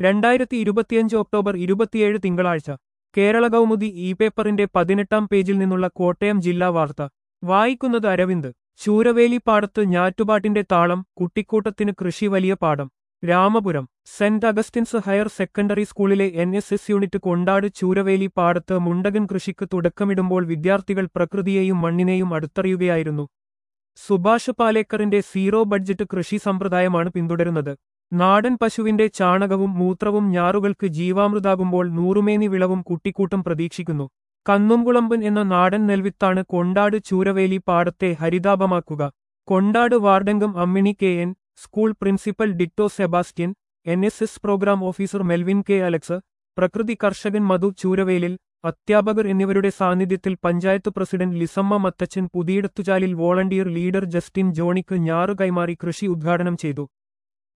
രണ്ടായിരത്തി ഇരുപത്തിയഞ്ച് ഒക്ടോബർ ഇരുപത്തിയേഴ് തിങ്കളാഴ്ച കേരള കൗമുദി ഇ പേപ്പറിന്റെ പതിനെട്ടാം പേജിൽ നിന്നുള്ള കോട്ടയം ജില്ലാ വാർത്ത വായിക്കുന്നത് അരവിന്ദ് ശൂരവേലി പാടത്ത് ഞാറ്റുപാട്ടിന്റെ താളം കുട്ടിക്കൂട്ടത്തിന് കൃഷി വലിയ പാടം Ramapuram saint Augustine's higher secondary സ്കൂളിലെ N S S unit Kondad Chooraveli പാടത്ത് മുണ്ടകൻ കൃഷിക്ക് തുടക്കമിടുമ്പോൾ വിദ്യാർത്ഥികൾ പ്രകൃതിയെയും മണ്ണിനെയും അടുത്തറിയുകയായിരുന്നു സുഭാഷ് പാലേക്കറിന്റെ സീറോ ബഡ്ജറ്റ് കൃഷി സമ്പ്രദായമാണ് പിന്തുടരുന്നത് നാടൻ പശുവിന്റെ ചാണകവും മൂത്രവും ഞാറുകൾക്ക് ജീവാമൃതാകുമ്പോൾ നൂറുമേനി വിളവും കുട്ടിക്കൂട്ടം പ്രതീക്ഷിക്കുന്നു കന്നുംകുളമ്പൻ എന്ന നാടൻ നെൽവിത്താണ് കൊണ്ടാട് ചൂരവേലി പാടത്തെ ഹരിതാപമാക്കുക കൊണ്ടാട് വാർഡംഗം Ammini K N school principal Ditto Sebastian N S S program officer Melvin K Alex പ്രകൃതി കർഷകൻ മധു ചൂരവേലിൽ അധ്യാപകർ എന്നിവരുടെ സാന്നിധ്യത്തിൽ പഞ്ചായത്ത് പ്രസിഡന്റ് ലിസമ്മ മത്തച്ചൻ പുതിയിടത്തുചാലിൽ വോളണ്ടിയർ ലീഡർ ജസ്റ്റിൻ ജോണിക്ക് ഞാറു കൈമാറി കൃഷി ഉദ്ഘാടനം ചെയ്തു